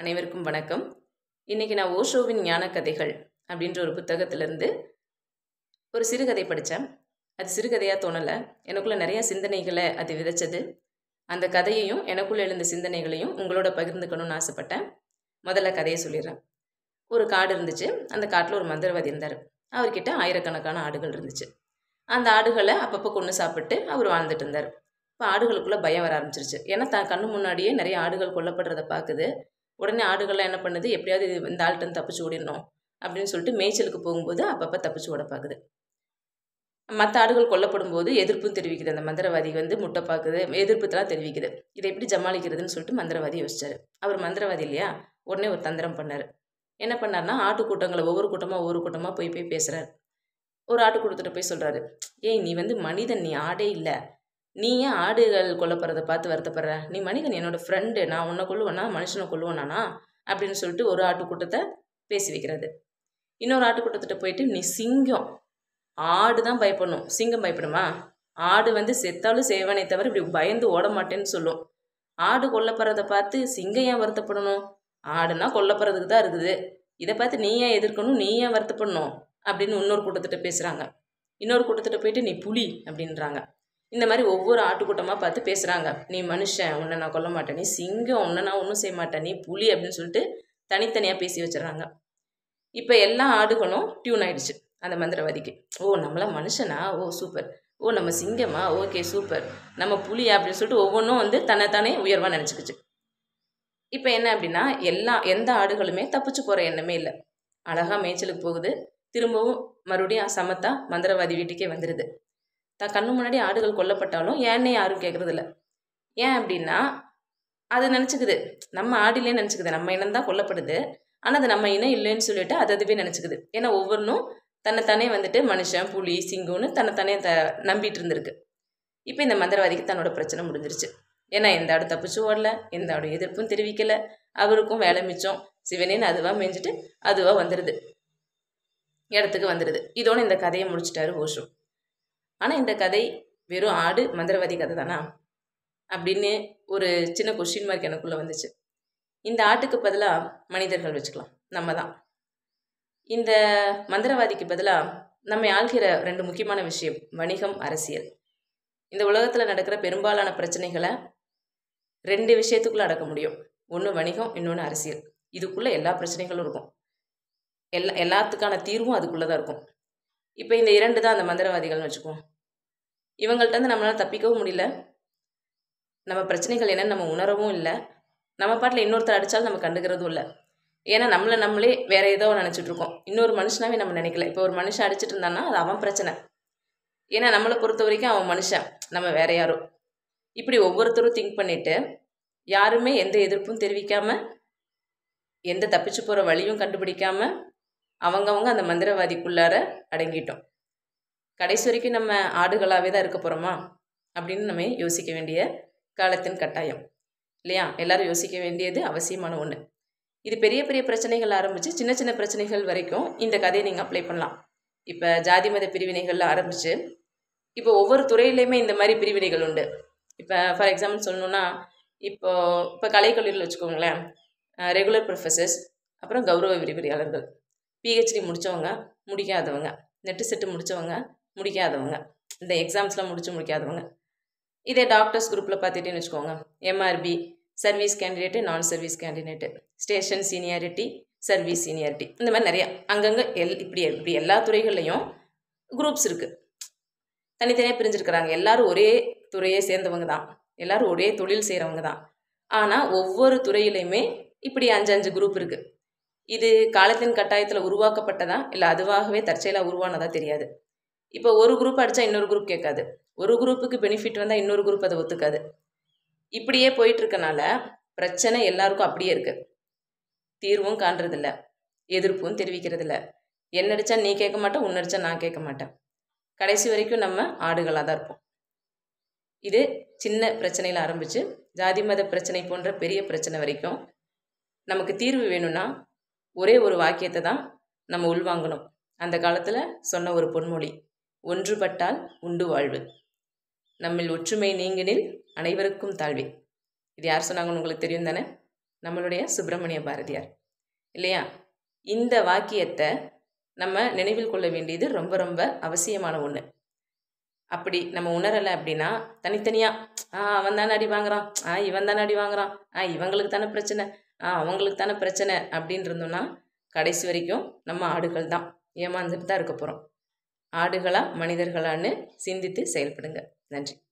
அனைவருக்கும் வணக்கம் இன்றைக்கி நான் ஓஷோவின் ஞான கதைகள் அப்படின்ற ஒரு புத்தகத்திலேருந்து ஒரு சிறுகதை படித்தேன் அது சிறுகதையாக தோணலை எனக்குள்ளே நிறையா சிந்தனைகளை அது விதைச்சது அந்த கதையையும் எனக்குள்ளே எழுந்த சிந்தனைகளையும் உங்களோட பகிர்ந்துக்கணும்னு ஆசைப்பட்டேன் முதல்ல கதையை சொல்லிடுறேன் ஒரு காடு இருந்துச்சு அந்த காட்டில் ஒரு மந்திரவாதி இருந்தார் அவர்கிட்ட ஆயிரக்கணக்கான ஆடுகள் இருந்துச்சு அந்த ஆடுகளை அப்பப்போ கொன்று சாப்பிட்டு அவர் வாழ்ந்துட்டு இருந்தார் இப்போ ஆடுகளுக்குள்ளே பயம் வர ஆரம்பிச்சிருச்சு ஏன்னா தான் கண்ணு முன்னாடியே நிறைய ஆடுகள் கொல்லப்படுறத பார்க்குது உடனே ஆடுகள்லாம் என்ன பண்ணுது எப்படியாவது இது இந்த ஆள்கிட்ட தப்பிச்சு ஓடிடணும் அப்படின்னு சொல்லிட்டு மேய்ச்சலுக்கு போகும்போது அப்பப்போ தப்பிச்சு ஓட பார்க்குது மற்ற ஆடுகள் கொல்லப்படும் போது எதிர்ப்பும் தெரிவிக்குது அந்த மந்திரவாதி வந்து முட்டை பார்க்குது எதிர்ப்புத்தெல்லாம் தெரிவிக்குது இதை எப்படி ஜமாளிக்கிறதுன்னு சொல்லிட்டு மந்திரவாதி யோசிச்சார் அவர் மந்திரவாதி இல்லையா உடனே ஒரு தந்திரம் பண்ணார் என்ன பண்ணார்னா ஆட்டு கூட்டங்களை ஒவ்வொரு கூட்டமாக ஒவ்வொரு கூட்டமாக போய் போய் பேசுகிறார் ஒரு ஆட்டு கூட்டத்திட்ட போய் சொல்கிறாரு ஏய் நீ வந்து மனிதன் நீ ஆடே இல்லை நீ ஏன் ஆடுகள் கொல்லப்படுறதை பார்த்து வருத்தப்படுற நீ மனிதன் என்னோட ஃப்ரெண்டு நான் உன்னை கொல்லுவேனா மனுஷனை கொல்லுவேனானா அப்படின்னு சொல்லிட்டு ஒரு ஆட்டுக்கூட்டத்தை பேசி வைக்கிறது இன்னொரு ஆட்டுக்கூட்டத்திட்ட போயிட்டு நீ சிங்கம் ஆடு தான் பயப்படணும் சிங்கம் பயப்படுமா ஆடு வந்து செத்தாலும் செய்வானே தவிர இப்படி பயந்து ஓட மாட்டேன்னு சொல்லும் ஆடு கொல்லப்படுறதை பார்த்து சிங்கம் ஏன் வருத்தப்படணும் ஆடுனா கொல்லப்படுறதுக்கு தான் இருக்குது இதை பார்த்து நீ ஏன் எதிர்க்கணும் நீ ஏன் வருத்தப்படணும் அப்படின்னு இன்னொரு கூட்டத்திட்ட பேசுகிறாங்க இன்னொரு கூட்டத்திட்ட போயிட்டு நீ புலி அப்படின்றாங்க இந்த மாதிரி ஒவ்வொரு ஆட்டுக்கூட்டமாக பார்த்து பேசுகிறாங்க நீ மனுஷன் உன்னை நான் கொல்ல மாட்டேன் நீ சிங்கம் உன்னை நான் ஒன்றும் செய்ய மாட்டேன் நீ புலி அப்படின்னு சொல்லிட்டு தனித்தனியாக பேசி வச்சிடறாங்க இப்போ எல்லா ஆடுகளும் டியூன் ஆயிடுச்சு அந்த மந்திரவாதிக்கு ஓ நம்மளாம் மனுஷனா ஓ சூப்பர் ஓ நம்ம சிங்கமா ஓகே சூப்பர் நம்ம புலியா அப்படின்னு சொல்லிட்டு ஒவ்வொன்றும் வந்து தன்னைத்தானே உயர்வாக நினச்சிக்கிச்சு இப்போ என்ன அப்படின்னா எல்லா எந்த ஆடுகளுமே தப்பிச்சு போகிற எண்ணமே இல்லை அழகாக மேய்ச்சலுக்கு போகுது திரும்பவும் மறுபடியும் சமத்தா மந்திரவாதி வீட்டுக்கே வந்துடுது தான் கண்ணு முன்னாடி ஆடுகள் கொல்லப்பட்டாலும் ஏன்னே யாரும் கேட்குறதில்ல ஏன் அப்படின்னா அது நினச்சிக்குது நம்ம ஆடிலே நினச்சிக்குது நம்ம இனம் தான் கொல்லப்படுது ஆனால் அது நம்ம இனம் இல்லைன்னு சொல்லிட்டு அது அதுவே நினச்சிக்குது ஏன்னா ஒவ்வொன்றும் தன்னைத்தானே வந்துட்டு மனுஷன் புலி சிங்கம்னு தன்னைத்தானே த நம்பிட்டு இருந்திருக்கு இப்போ இந்த மந்திரவாதிக்கு தன்னோட பிரச்சனை முடிஞ்சிருச்சு ஏன்னா எந்த ஆடு தப்பிச்சு ஓடல எந்த ஆடு எதிர்ப்பும் தெரிவிக்கலை அவருக்கும் வேலை மிச்சம் சிவனேன்னு அதுவாக மேய்ஞ்சிட்டு அதுவாக வந்துடுது இடத்துக்கு வந்துடுது இதோட இந்த கதையை முடிச்சிட்டாரு ஓஷோ ஆனால் இந்த கதை வெறும் ஆடு மந்திரவாதி கதை தானா அப்படின்னு ஒரு சின்ன கொஷின் மார்க் எனக்குள்ளே வந்துச்சு இந்த ஆட்டுக்கு பதிலாக மனிதர்கள் வச்சுக்கலாம் நம்ம தான் இந்த மந்திரவாதிக்கு பதிலாக நம்மை ஆள்கிற ரெண்டு முக்கியமான விஷயம் வணிகம் அரசியல் இந்த உலகத்தில் நடக்கிற பெரும்பாலான பிரச்சனைகளை ரெண்டு விஷயத்துக்குள்ளே அடக்க முடியும் ஒன்று வணிகம் இன்னொன்று அரசியல் இதுக்குள்ளே எல்லா பிரச்சனைகளும் இருக்கும் எல்லா எல்லாத்துக்கான தீர்வும் அதுக்குள்ளே தான் இருக்கும் இப்போ இந்த இரண்டு தான் அந்த மந்திரவாதிகள்னு வச்சுக்குவோம் இவங்கள்ட்ட இருந்து நம்மளால் தப்பிக்கவும் முடியல நம்ம பிரச்சனைகள் என்னன்னு நம்ம உணரவும் இல்லை நம்ம பாட்டில் இன்னொருத்தர் அடித்தாலும் நம்ம கண்டுக்கிறதும் இல்லை ஏன்னா நம்மளை நம்மளே வேற ஏதோ நினச்சிட்டு இருக்கோம் இன்னொரு மனுஷனாவே நம்ம நினைக்கல இப்போ ஒரு மனுஷன் அடிச்சிட்டு இருந்தான்னா அது அவன் பிரச்சனை ஏன்னா நம்மளை பொறுத்த வரைக்கும் அவன் மனுஷன் நம்ம வேற யாரோ இப்படி ஒவ்வொருத்தரும் திங்க் பண்ணிட்டு யாருமே எந்த எதிர்ப்பும் தெரிவிக்காம எந்த தப்பிச்சு போகிற வழியும் கண்டுபிடிக்காம அவங்கவங்க அந்த மந்திரவாதிக்குள்ளார அடங்கிட்டோம் கடைசி வரைக்கும் நம்ம ஆடுகளாகவே தான் இருக்க போகிறோமா அப்படின்னு நம்ம யோசிக்க வேண்டிய காலத்தின் கட்டாயம் இல்லையா எல்லாரும் யோசிக்க வேண்டியது அவசியமான ஒன்று இது பெரிய பெரிய பிரச்சனைகள் ஆரம்பித்து சின்ன சின்ன பிரச்சனைகள் வரைக்கும் இந்த கதையை நீங்கள் அப்ளை பண்ணலாம் இப்போ ஜாதி மத பிரிவினைகளில் ஆரம்பித்து இப்போ ஒவ்வொரு துறையிலையுமே இந்த மாதிரி பிரிவினைகள் உண்டு இப்போ ஃபார் எக்ஸாம்பிள் சொல்லணுன்னா இப்போ இப்போ கலைக்கல்லூரியில் வச்சுக்கோங்களேன் ரெகுலர் ப்ரொஃபஸர்ஸ் அப்புறம் கௌரவ விரிவுரையாளர்கள் பிஹெச்டி முடித்தவங்க முடிக்காதவங்க நெட்டு செட்டு முடித்தவங்க முடிக்காதவங்க இந்த எக்ஸாம்ஸ்லாம் முடித்து முடிக்காதவங்க இதே டாக்டர்ஸ் குரூப்பில் பார்த்துட்டேன்னு வச்சுக்கோங்க எம்ஆர்பி சர்வீஸ் கேண்டிடேட்டு நான் service candidate station seniority service seniority இந்த மாதிரி நிறையா அங்கங்கே எல் இப்படி இப்படி எல்லா துறைகள்லையும் குரூப்ஸ் இருக்குது தனித்தனியாக பிரிஞ்சிருக்கிறாங்க எல்லாரும் ஒரே துறையை சேர்ந்தவங்க தான் எல்லாரும் ஒரே தொழில் செய்கிறவங்க தான் ஆனால் ஒவ்வொரு துறையிலையுமே இப்படி அஞ்சு அஞ்சு குரூப் இருக்குது இது காலத்தின் கட்டாயத்தில் உருவாக்கப்பட்டதா இல்லை அதுவாகவே தற்செயலாக உருவானதா தெரியாது இப்போ ஒரு குரூப் அடித்தா இன்னொரு குரூப் கேட்காது ஒரு குரூப்புக்கு பெனிஃபிட் வந்தால் இன்னொரு குரூப் அதை ஒத்துக்காது இப்படியே போயிட்டு இருக்கனால பிரச்சனை எல்லாருக்கும் அப்படியே இருக்கு தீர்வும் காண்றதில்ல எதிர்ப்பும் தெரிவிக்கிறதில்ல என்ன அடித்தா நீ கேட்க மாட்டேன் உன்ன அடித்தா நான் கேட்க மாட்டேன் கடைசி வரைக்கும் நம்ம ஆடுகளாக தான் இருப்போம் இது சின்ன பிரச்சனையில் ஆரம்பித்து ஜாதி மத பிரச்சனை போன்ற பெரிய பிரச்சனை வரைக்கும் நமக்கு தீர்வு வேணும்னா ஒரே ஒரு வாக்கியத்தை தான் நம்ம உள்வாங்கணும் அந்த காலத்தில் சொன்ன ஒரு பொன்மொழி ஒன்றுபட்டால் உண்டு வாழ்வு நம்மில் ஒற்றுமை நீங்கினில் அனைவருக்கும் தாழ்வே இது யார் சொன்னாங்கன்னு உங்களுக்கு தெரியும் தானே நம்மளுடைய சுப்பிரமணிய பாரதியார் இல்லையா இந்த வாக்கியத்தை நம்ம நினைவில் கொள்ள வேண்டியது ரொம்ப ரொம்ப அவசியமான ஒன்று அப்படி நம்ம உணரலை அப்படின்னா தனித்தனியாக ஆ அவன் தானே அடி வாங்குறான் ஆ இவன் தானே அடி வாங்குறான் ஆ இவங்களுக்கு தானே பிரச்சனை ஆ அவங்களுக்கு தானே பிரச்சனை அப்படின்னு இருந்தோம்னா கடைசி வரைக்கும் நம்ம ஆடுகள் தான் ஏமாந்துட்டு தான் இருக்க போகிறோம் ஆடுகளா மனிதர்களான்னு சிந்தித்து செயல்படுங்க நன்றி